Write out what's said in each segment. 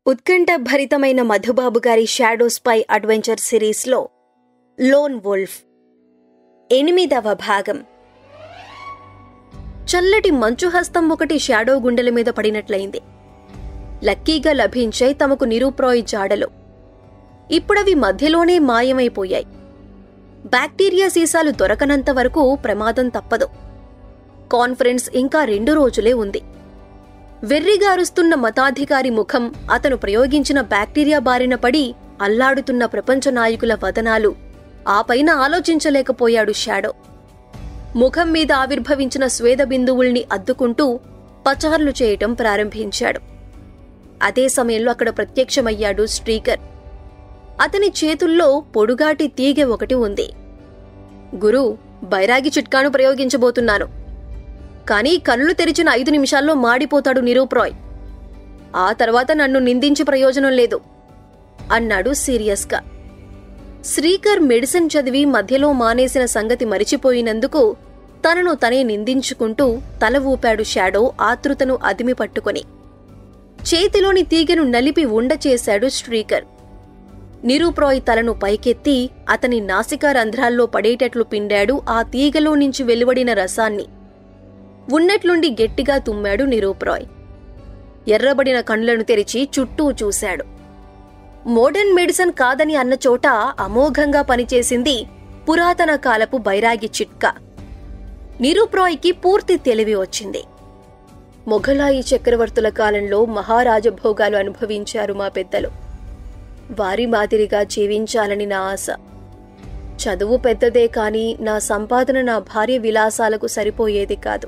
ఉత్కంఠభరితమైన మధుబాబు గారి shadow spy adventure సిరీస్లో lone wolf ఎనిమిదవ భాగం చల్లటి మంచు హస్తం ఒకటి షాడో గుండెల మీద పడినట్లయింది లక్కీగా లభించాయి తమకు నిరూప్రాయ్ జాడలు ఇప్పుడవి మధ్యలోనే మాయమైపోయాయి బ్యాక్టీరియా సీసాలు దొరకనంత వరకు ప్రమాదం తప్పదు కాన్ఫరెన్స్ ఇంకా రెండు రోజులే ఉంది వెర్రిగారుస్తున్న మతాధికారి ముఖం అతను ప్రయోగించిన బ్యాక్టీరియా బారిన పడి అల్లాడుతున్న ప్రపంచ నాయకుల వదనాలు ఆ పైన ఆలోచించలేకపోయాడు షాడో ముఖం మీద ఆవిర్భవించిన స్వేద బిందువుల్ని అద్దుకుంటూ పచార్లు చేయటం ప్రారంభించాడు అదే సమయంలో అక్కడ ప్రత్యక్షమయ్యాడు స్ట్రీకర్ అతని చేతుల్లో పొడుగాటి తీగె ఒకటి ఉంది గురు బైరాగి చిట్కాను ప్రయోగించబోతున్నాను కానీ కళ్ళు తెరిచిన ఐదు నిమిషాల్లో మాడిపోతాడు నిరూప్రాయ్ ఆ తర్వాత నన్ను నిందించి ప్రయోజనం లేదు అన్నాడు సీరియస్గా శ్రీకర్ మెడిసిన్ చదివి మధ్యలో మానేసిన సంగతి మరిచిపోయినందుకు తనను తనే నిందించుకుంటూ తల ఊపాడు షాడో ఆతృతను అదిమి పట్టుకొని చేతిలోని తీగెను నలిపి ఉండచేశాడు శ్రీకర్ నిరూప్రాయ్ తలను పైకెత్తి అతని నాసికా రంధ్రాల్లో పడేటట్లు పిండాడు ఆ తీగలో నుంచి వెలువడిన రసాన్ని ఉన్నట్లుండి గట్టిగా తుమ్మాడు నిరూప్రాయ్ ఎర్రబడిన కండ్లను తెరిచి చుట్టూ చూశాడు మోడర్న్ మెడిసిన్ కాదని అన్న చోట అమోఘంగా పనిచేసింది పురాతన కాలపు బైరాగి చిట్కా నిరూప్రాయ్కి పూర్తి తెలివి వచ్చింది మొఘలాయి చక్రవర్తుల కాలంలో మహారాజభోగాలు అనుభవించారు మా పెద్దలు వారి మాదిరిగా జీవించాలని నా ఆశ చదువు పెద్దదే కాని నా సంపాదన నా భార్య విలాసాలకు సరిపోయేది కాదు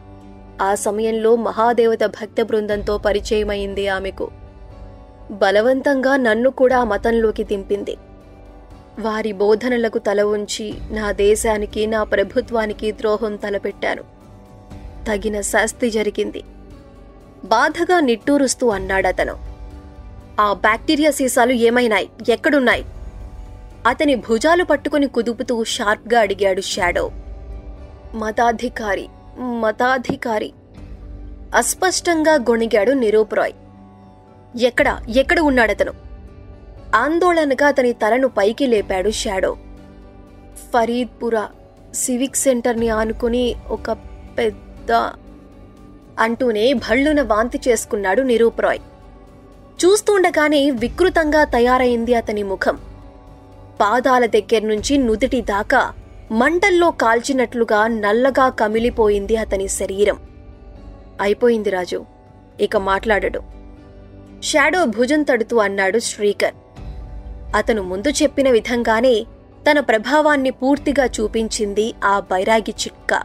ఆ సమయంలో మహాదేవత భక్త బృందంతో పరిచయమైంది ఆమెకు బలవంతంగా నన్ను కూడా మతంలోకి దింపింది వారి బోధనలకు తల ఉంచి నా దేశానికి నా ప్రభుత్వానికి ద్రోహం తలపెట్టాను తగిన శాస్తి జరిగింది బాధగా నిట్టూరుస్తూ అన్నాడతను ఆ బ్యాక్టీరియా సీసాలు ఏమైనాయి ఎక్కడున్నాయి అతని భుజాలు పట్టుకుని కుదుపుతూ షార్ప్గా అడిగాడు షాడో మతాధికారి మతాధికారి అస్పష్టంగా గొణిగాడు నిరూప్రాయ్ ఎక్కడ ఎక్కడ ఉన్నాడతను ఆందోళనగా అతని తలను పైకి లేపాడు షాడో ఫరీద్పురా సివిక్ సెంటర్ని ఆనుకుని ఒక పెద్ద అంటూనే భళ్ళున వాంతి చేసుకున్నాడు నిరూప్రాయ్ చూస్తుండగానే వికృతంగా తయారైంది అతని ముఖం పాదాల దగ్గర నుంచి నుదిటి దాకా మంటల్లో కాల్చినట్లుగా నల్లగా కమిలిపోయింది అతని శరీరం అయిపోయింది రాజు ఇక మాట్లాడడు షాడో భుజం తడుతూ అన్నాడు శ్రీకర్ అతను ముందు చెప్పిన విధంగానే తన ప్రభావాన్ని పూర్తిగా చూపించింది ఆ బైరాగి చిట్కా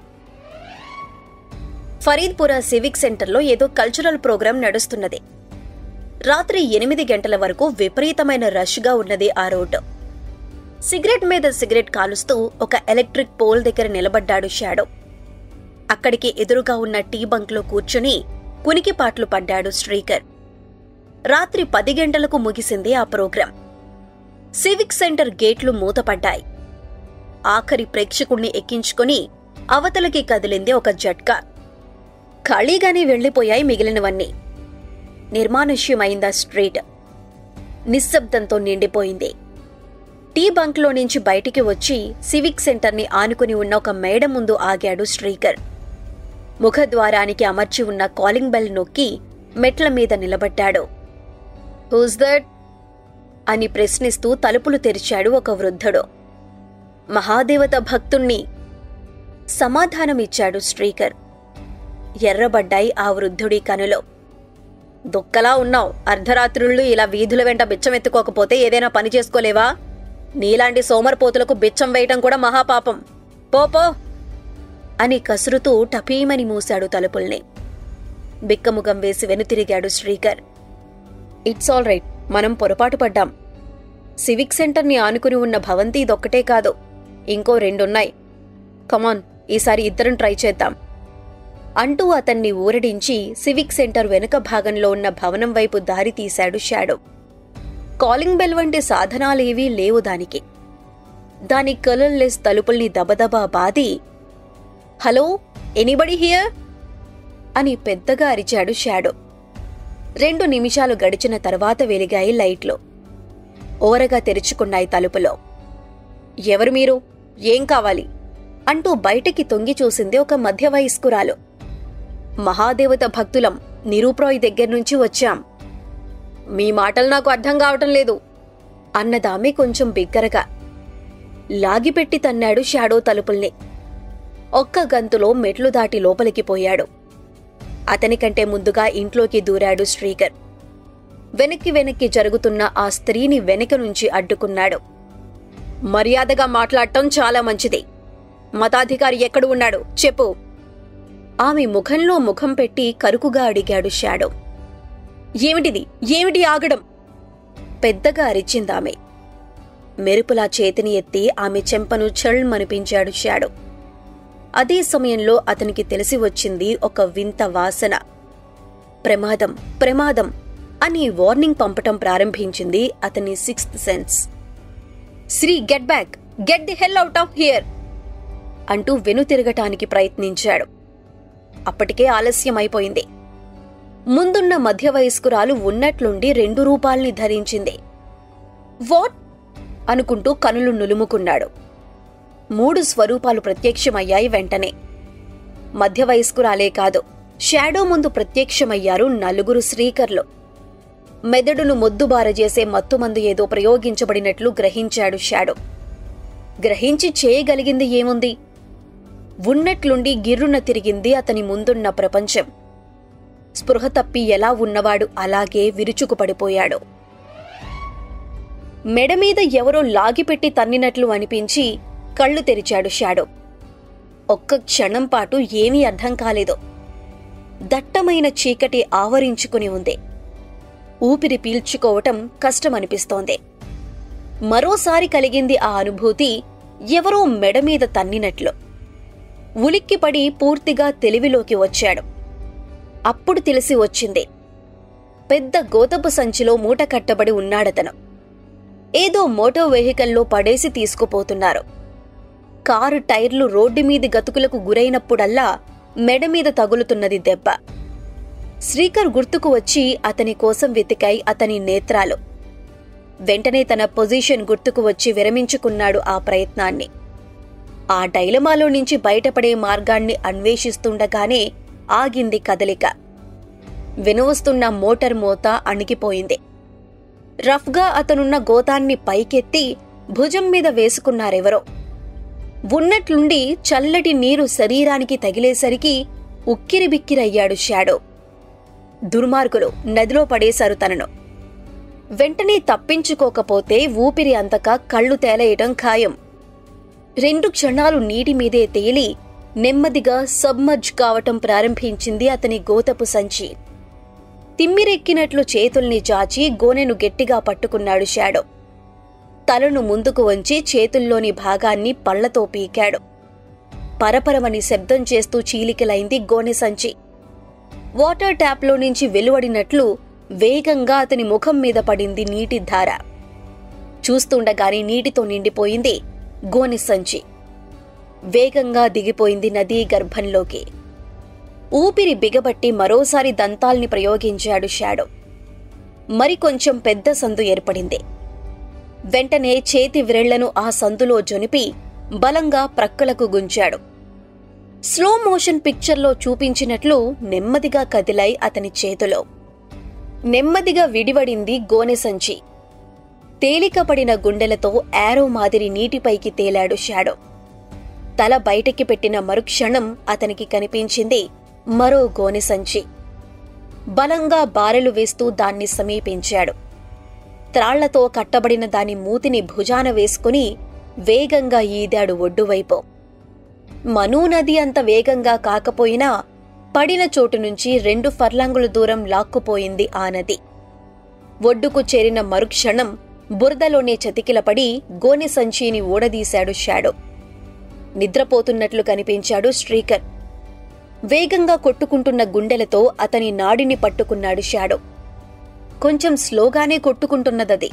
ఫరీద్పురా సివిక్ సెంటర్లో ఏదో కల్చరల్ ప్రోగ్రాం నడుస్తున్నది రాత్రి ఎనిమిది గంటల వరకు విపరీతమైన రష్గా ఉన్నది ఆ రోడ్డు సిగరెట్ మీద సిగరెట్ కాలుస్తూ ఒక ఎలక్ట్రిక్ పోల్ దగ్గర నిలబడ్డాడు షాడో అక్కడికి ఎదురుగా ఉన్న టీ బంక్లో కూర్చుని కునికిపాట్లు పడ్డాడు శ్రీకర్ రాత్రి పది గంటలకు ముగిసింది ఆ ప్రోగ్రాం సివిక్ సెంటర్ గేట్లు మూతపడ్డాయి ఆఖరి ప్రేక్షకుణ్ణి ఎక్కించుకుని అవతలకి కదిలింది ఒక జట్కా ఖాళీగానే వెళ్లిపోయాయి మిగిలినవన్నీ నిర్మానుష్యమైందా స్ట్రీట్ నిశ్శబ్దంతో నిండిపోయింది టీ బంక్లో నుంచి బయటికి వచ్చి సివిక్ సెంటర్ని ఆనుకుని ఉన్న ఒక మేడ ముందు ఆగాడు శ్రీకర్ ముఖద్వారానికి అమర్చి ఉన్న కాలింగ్ బెల్ నొక్కి మెట్ల మీద నిలబడ్డాడు హూస్ దట్ అని ప్రశ్నిస్తూ తలుపులు తెరిచాడు ఒక వృద్ధుడు మహాదేవత భక్తుణ్ణి సమాధానమిచ్చాడు శ్రీకర్ ఎర్రబడ్డాయి ఆ వృద్ధుడి కనులో దుక్కలా ఉన్నావు అర్ధరాత్రుళ్ళు ఇలా వీధుల వెంట బిచ్చం ఎత్తుకోకపోతే ఏదైనా పని చేసుకోలేవా నీలాంటి సోమరిపోతులకు బిచ్చం వేయటం కూడా మహాపాపం పోపో అని కసురుతూ టపీమని మూశాడు తలుపుల్ని బిక్కముఖం వేసి వెనుతిరిగాడు శ్రీకర్ ఇట్స్ ఆల్ రైట్ మనం పొరపాటు పడ్డాం సివిక్ సెంటర్ని ఆనుకుని ఉన్న భవంతి ఇదొక్కటే కాదు ఇంకో రెండున్నాయి కమాన్ ఈసారి ఇద్దరం ట్రై చేద్దాం అంటూ అతన్ని ఊరడించి సివిక్ సెంటర్ వెనుక భాగంలో ఉన్న భవనం వైపు దారి తీశాడు షాడో కాలింగ్ బెల్ వంటి సాధనాలేవీ లేవు దానికి దాని కలర్లెస్ తలుపుల్ని దబదబా బాది హలో ఎనీబడి హియర్ అని పెద్దగా అరిచాడు షాడో రెండు నిమిషాలు గడిచిన తర్వాత వెలిగాయి లైట్లు ఓరగా తెరుచుకున్నాయి తలుపులో ఎవరు మీరు ఏం కావాలి అంటూ బయటికి తొంగి చూసింది ఒక మధ్య వయస్కురాలు మహాదేవత భక్తులం నిరూప్రాయ్ దగ్గర్నుంచి వచ్చాం మీ మాటలు నాకు అర్థం కావటం లేదు అన్నదామె కొంచెం బిగ్గరగా లాగిపెట్టి తన్నాడు షాడో తలుపుల్ని ఒక్క గంతులో మెట్లు దాటి లోపలికి పోయాడు అతనికంటే ముందుగా ఇంట్లోకి దూరాడు శ్రీకర్ వెనక్కి వెనక్కి జరుగుతున్న ఆ స్త్రీని వెనక నుంచి అడ్డుకున్నాడు మర్యాదగా మాట్లాడటం చాలా మంచిది మతాధికారి ఎక్కడు ఉన్నాడు చెప్పు ఆమె ముఖంలో ముఖం పెట్టి కరుకుగా అడిగాడు షాడో ఏమిటిది ఏమిటి ఆగడం పెద్దగా అరిచిందామె మెరుపులా చేతిని ఎత్తి ఆమె చెంపను చల్మనిపించాడు షాడో అదే సమయంలో అతనికి తెలిసి వచ్చింది ఒక వింత వాసన ప్రమాదం ప్రమాదం అని వార్నింగ్ పంపటం ప్రారంభించింది అతని sixth sense Sri get back get the hell out of here అంటూ వెనుతిరగటానికి ప్రయత్నించాడు అప్పటికే ఆలస్యమైపోయింది ముందున్న మధ్య వయస్కురాలు ఉన్నట్లుండి రెండు రూపాల్ని ధరించింది వాట్ అనుకుంటూ కనులు నులుముకున్నాడు మూడు స్వరూపాలు ప్రత్యక్షమయ్యాయి వెంటనే మధ్య వయస్కురాలే కాదు షాడో ముందు ప్రత్యక్షమయ్యారు నలుగురు శ్రీకర్లు మెదడును మొద్దుబారజేసే మత్తుమందు ఏదో ప్రయోగించబడినట్లు గ్రహించాడు షాడో గ్రహించి చేయగలిగింది ఏముంది ఉన్నట్లుండి గిర్రున తిరిగింది అతని ముందున్న ప్రపంచం స్పృహ తప్పి ఎలా ఉన్నవాడు అలాగే విరుచుకుపడిపోయాడు మెడమీద ఎవరో లాగిపెట్టి తన్నినట్లు అనిపించి కళ్ళు తెరిచాడు షాడో ఒక్క క్షణం పాటు ఏమీ అర్థం కాలేదు దట్టమైన చీకటి ఆవరించుకుని ఉంది ఊపిరి పీల్చుకోవటం కష్టమనిపిస్తోంది మరోసారి కలిగింది ఆ అనుభూతి ఎవరో మెడమీద తన్నినట్లు ఉలిక్కిపడి పూర్తిగా తెలివిలోకి వచ్చాడు అప్పుడు తెలిసి వచ్చింది పెద్ద గోతపు సంచిలో మూట కట్టబడి ఉన్నాడతను ఏదో మోటార్ వెహికల్లో పడేసి తీసుకుపోతున్నారు కారు టైర్లు రోడ్డు మీది గతుకులకు గురైనప్పుడల్లా మెడ మీద తగులుతున్నది దెబ్బ శ్రీకర్ గుర్తుకు వచ్చి అతని కోసం వెతికాయి అతని నేత్రాలు వెంటనే తన పొజిషన్ గుర్తుకు వచ్చి విరమించుకున్నాడు ఆ ప్రయత్నాన్ని ఆ డైలమాలో నుంచి బయటపడే మార్గాన్ని అన్వేషిస్తుండగానే ఆగింది కదలిక వినవస్తున్న మోటార్ మోత అణిగిపోయింది రఫ్గా అతనున్న గోతాన్ని పైకెత్తి భుజం మీద వేసుకున్నారెవరో ఉన్నట్లుండి చల్లటి నీరు శరీరానికి తగిలేసరికి ఉక్కిరిబిక్కిరయ్యాడు షాడో దుర్మార్గులు నదిలో పడేశారు తనను వెంటనే తప్పించుకోకపోతే ఊపిరి అంతక కళ్ళు తేలేయటం ఖాయం రెండు క్షణాలు నీటి మీదే తేలి నెమ్మదిగా సబ్మర్జ్ కావటం ప్రారంభించింది అతని గోతపు సంచి తిమ్మిరెక్కినట్లు చేతుల్ని చాచి గోనెను గట్టిగా పట్టుకున్నాడు షాడో తలను ముందుకు వంచి చేతుల్లోని భాగాన్ని పళ్లతో పీకాడు పరపరమని శబ్దం చేస్తూ చీలికలైంది గోనె సంచి వాటర్ ట్యాప్లో నుంచి వెలువడినట్లు వేగంగా అతని ముఖం మీద పడింది నీటి ధార చూస్తుండగానే నీటితో నిండిపోయింది గోనె సంచి వేగంగా దిగిపోయింది నదీ గర్భంలోకి ఊపిరి బిగబట్టి మరోసారి దంతాల్ని ప్రయోగించాడు షాడో మరికొంచెం పెద్ద సందు ఏర్పడింది వెంటనే చేతి వ్రేళ్లను ఆ సందులో జొనిపి బలంగా ప్రక్కలకు గుంచాడు స్లో మోషన్ పిక్చర్లో చూపించినట్లు నెమ్మదిగా కదిలాయి అతని చేతిలో నెమ్మదిగా విడివడింది గోనె సంచి తేలికపడిన గుండెలతో యారో మాదిరి నీటిపైకి తేలాడు షాడో తల బయటకి పెట్టిన మరుక్షణం అతనికి కనిపించింది మరో గోనె సంచి బలంగా బారెలు వేస్తూ దాన్ని సమీపించాడు త్రాళ్లతో కట్టబడిన దాని మూతిని భుజాన వేసుకుని వేగంగా ఈదాడు ఒడ్డువైపు మనూ నది అంత వేగంగా కాకపోయినా పడిన చోటు నుంచి రెండు ఫర్లాంగుల దూరం లాక్కుపోయింది ఆ నది ఒడ్డుకు చేరిన మరుక్షణం బురదలోనే చతికిలపడి గోనె సంచిని ఊడదీశాడు షాడో నిద్రపోతున్నట్లు కనిపించాడు శ్రీకర్ వేగంగా కొట్టుకుంటున్న గుండెలతో అతని నాడిని పట్టుకున్నాడు షాడో కొంచెం స్లోగానే కొట్టుకుంటున్నదది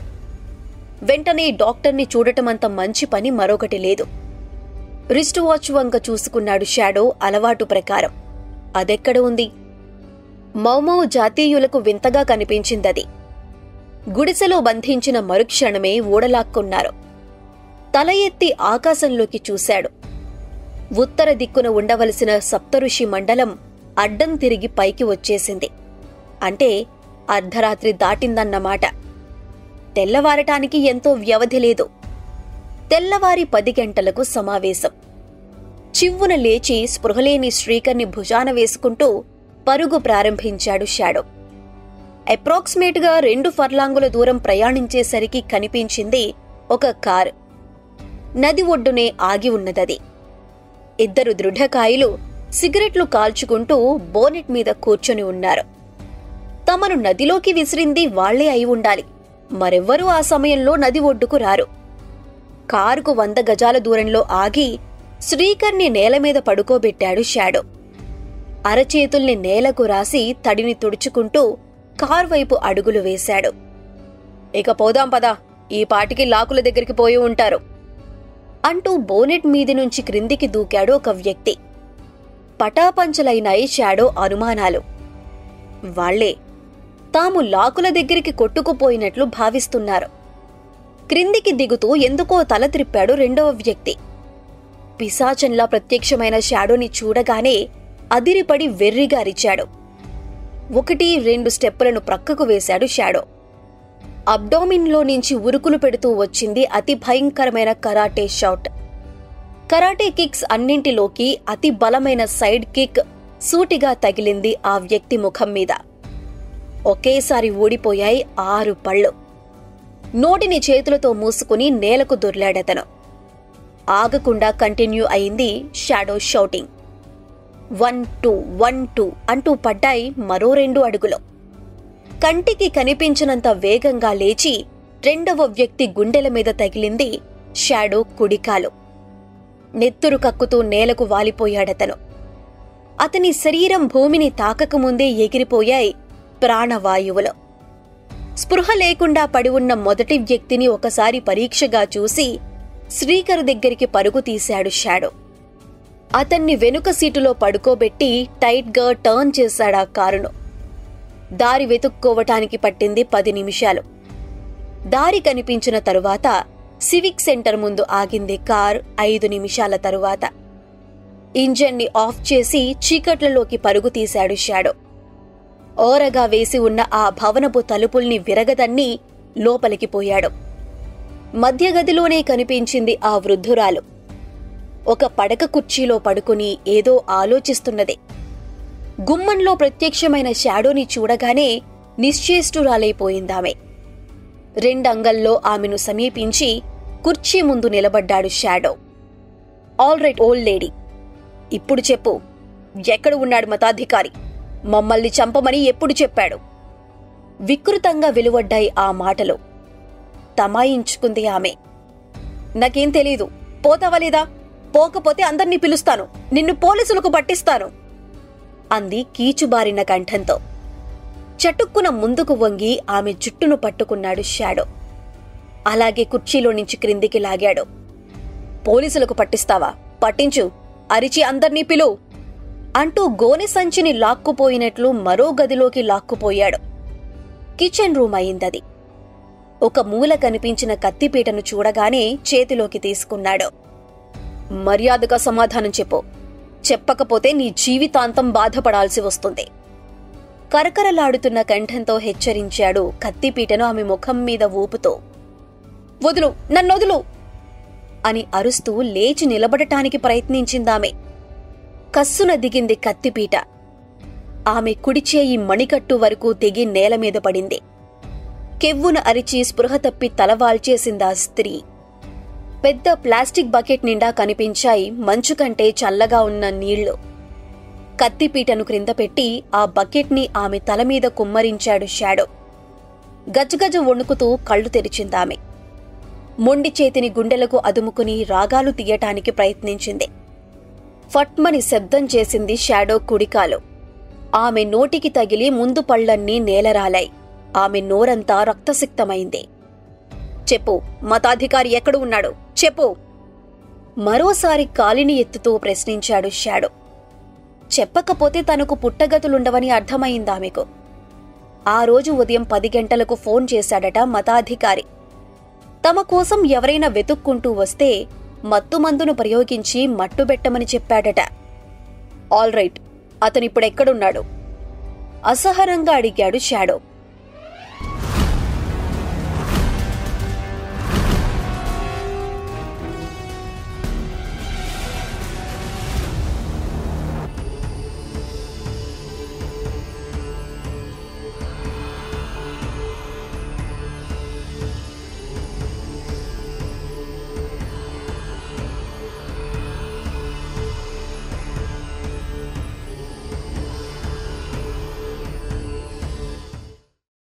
వెంటనే డాక్టర్ని చూడటమంత మంచి పని మరొకటి లేదు రిస్ట్ వాచ్ వంక చూసుకున్నాడు షాడో అలవాటు ప్రకారం అదెక్కడ ఉంది మౌమౌ జాతీయులకు వింతగా కనిపించిందది గుడిసెలో బంధించిన మరుక్షణమే ఊడలాక్కున్నారు తల ఎత్తి ఆకాశంలోకి చూశాడు ఉత్తర దిక్కున ఉండవలసిన సప్తఋషి మండలం అడ్డం తిరిగి పైకి వచ్చేసింది అంటే అర్ధరాత్రి దాటిందన్నమాట తెల్లవారటానికి ఎంతో వ్యవధి లేదు తెల్లవారి పది గంటలకు సమావేశం చివ్వున లేచి స్పృహలేని శ్రీకర్ని భుజాన వేసుకుంటూ పరుగు ప్రారంభించాడు షాడో అప్రాక్సిమేట్గా రెండు ఫర్లాంగుల దూరం ప్రయాణించేసరికి కనిపించింది ఒక కారు నది ఒడ్డునే ఆగి ఉన్నదది ఇద్దరు దృఢకాయులు సిగరెట్లు కాల్చుకుంటూ బోనెట్ మీద కూర్చొని ఉన్నారు తమను నదిలోకి విసిరింది వాళ్లే అయి ఉండాలి మరెవ్వరూ ఆ సమయంలో నది ఒడ్డుకు రారు కారుకు వంద గజాల దూరంలో ఆగి శ్రీకర్ని నేల మీద పడుకోబెట్టాడు షాడో అరచేతుల్ని నేలకు రాసి తడిని తుడుచుకుంటూ కార్ వైపు అడుగులు వేశాడు ఇక పోదాం పదా ఈ పాటికి లాకుల దగ్గరికి పోయి ఉంటారు అంటూ బోనెట్ మీది నుంచి క్రిందికి దూకాడు ఒక వ్యక్తి పటాపంచలైనాయి షాడో అనుమానాలు వాళ్లే తాము లాకుల దగ్గరికి కొట్టుకుపోయినట్లు భావిస్తున్నారు క్రిందికి దిగుతూ ఎందుకో తల త్రిప్పాడు రెండవ వ్యక్తి పిశాచంలా ప్రత్యక్షమైన షాడోని చూడగానే అదిరిపడి వెర్రిగా అరిచాడు ఒకటి రెండు స్టెప్పులను ప్రక్కకు వేశాడు షాడో అబ్డోమిన్లో నుంచి ఉరుకులు పెడుతూ వచ్చింది అతి భయంకరమైన కరాటే షాట్ కరాటే కిక్స్ అన్నింటిలోకి అతి బలమైన సైడ్ కిక్ సూటిగా తగిలింది ఆ వ్యక్తి ముఖం మీద ఒకేసారి ఊడిపోయాయి ఆరు పళ్ళు నోటిని చేతులతో మూసుకుని నేలకు దొర్లాడతను ఆగకుండా కంటిన్యూ అయింది shadow shouting one two one two అంటూ పడ్డాయి మరో రెండు అడుగులు కంటికి కనిపించినంత వేగంగా లేచి రెండవ వ్యక్తి గుండెల మీద తగిలింది షాడో కుడికాలు నెత్తురు కక్కుతూ నేలకు వాలిపోయాడతను అతని శరీరం భూమిని తాకకముందే ఎగిరిపోయాయి ప్రాణవాయువులు స్పృహ లేకుండా పడి ఉన్న మొదటి వ్యక్తిని ఒకసారి పరీక్షగా చూసి శ్రీకర్ దగ్గరికి పరుగు తీశాడు షాడో అతన్ని వెనుక సీటులో పడుకోబెట్టి టైట్గా టర్న్ చేశాడా కారును దారి వెతుక్కోవటానికి పట్టింది పది నిమిషాలు దారి కనిపించిన తరువాత సివిక్ సెంటర్ ముందు ఆగింది కార్ ఐదు నిమిషాల తరువాత ఇంజన్ని ఆఫ్ చేసి చీకట్లలోకి పరుగు తీశాడు షాడో ఓరగా వేసి ఉన్న ఆ భవనపు తలుపుల్ని విరగదన్ని లోపలికి పోయాడు మధ్యగదిలోనే కనిపించింది ఆ వృద్ధురాలు ఒక పడక కుర్చీలో పడుకుని ఏదో ఆలోచిస్తున్నది గుమ్మంలో ప్రత్యక్షమైన షాడోని చూడగానే నిశ్చేష్టురాలైపోయిందామె రెండంగల్లో ఆమెను సమీపించి కుర్చీ ముందు నిలబడ్డాడు shadow all right old lady ఇప్పుడు చెప్పు ఎక్కడ ఉన్నాడు మతాధికారి మమ్మల్ని చంపమని ఎప్పుడు చెప్పాడు వికృతంగా వెలువడ్డాయి ఆ మాటలు తమాయించుకుంది ఆమె నాకేం తెలీదు పోతావలేదా పోకపోతే అందర్నీ పిలుస్తాను నిన్ను పోలీసులకు పట్టిస్తాను అంది కీచుబారిన కంఠంతో చటుక్కున ముందుకు వంగి ఆమె జుట్టును పట్టుకున్నాడు షాడో అలాగే కుర్చీలో నుంచి క్రిందికి లాగాడు పోలీసులకు పట్టిస్తావా పట్టించు అరిచి అందర్నీ పిలు అంటూ గోనె సంచిని లాక్కుపోయినట్లు మరో గదిలోకి లాక్కుపోయాడు కిచెన్ రూమ్ అయిందది ఒక మూల కనిపించిన కత్తిపీటను చూడగానే చేతిలోకి తీసుకున్నాడు మర్యాదగా సమాధానం చెప్పు చెప్పకపోతే నీ జీవితాంతం బాధపడాల్సి వస్తుంది కరకరలాడుతున్న కంఠంతో హెచ్చరించాడు కత్తిపీటను ఆమె ముఖం మీద ఊపుతూ వదులు నన్నొదులు అని అరుస్తూ లేచి నిలబడటానికి ప్రయత్నించిందామె కస్సున దిగింది కత్తిపీట ఆమె కుడిచేయి మణికట్టు వరకు తెగి నేల మీద పడింది కెవ్వున అరిచి స్పృహ తప్పి తలవాల్చేసిందా స్త్రీ పెద్ద ప్లాస్టిక్ బకెట్ నిండా కనిపించాయి మంచు కంటే చల్లగా ఉన్న నీళ్లు కత్తిపీటను క్రింద పెట్టి ఆ బకెట్ని ఆమె తల మీద కుమ్మరించాడు షాడో గజగజ వణుకుతూ కళ్ళు తెరిచిందామె మొండి చేతిని గుండెలకు అదుముకుని రాగాలు తీయటానికి ప్రయత్నించింది ఫట్మని శబ్దం చేసింది షాడో కుడికాలు ఆమె నోటికి తగిలి ముందు పళ్లన్నీ నేలరాలాయి ఆమె నోరంతా రక్తసిక్తమైంది చెప్పు మతాధికారి ఎక్కడ ఉన్నాడు చెప్పు మరోసారి కాలిని ఎత్తుతూ ప్రశ్నించాడు షాడో చెప్పకపోతే తనకు పుట్టగతులుండవని అర్థమైందామెకు ఆ రోజు ఉదయం పది గంటలకు ఫోన్ చేశాడట మతాధికారి తమ కోసం ఎవరైనా వెతుక్కుంటూ వస్తే మత్తుమందును ప్రయోగించి మట్టుబెట్టమని చెప్పాడట ఆల్ రైట్ అతనిప్పుడెక్కడున్నాడు అసహనంగా అడిగాడు షాడో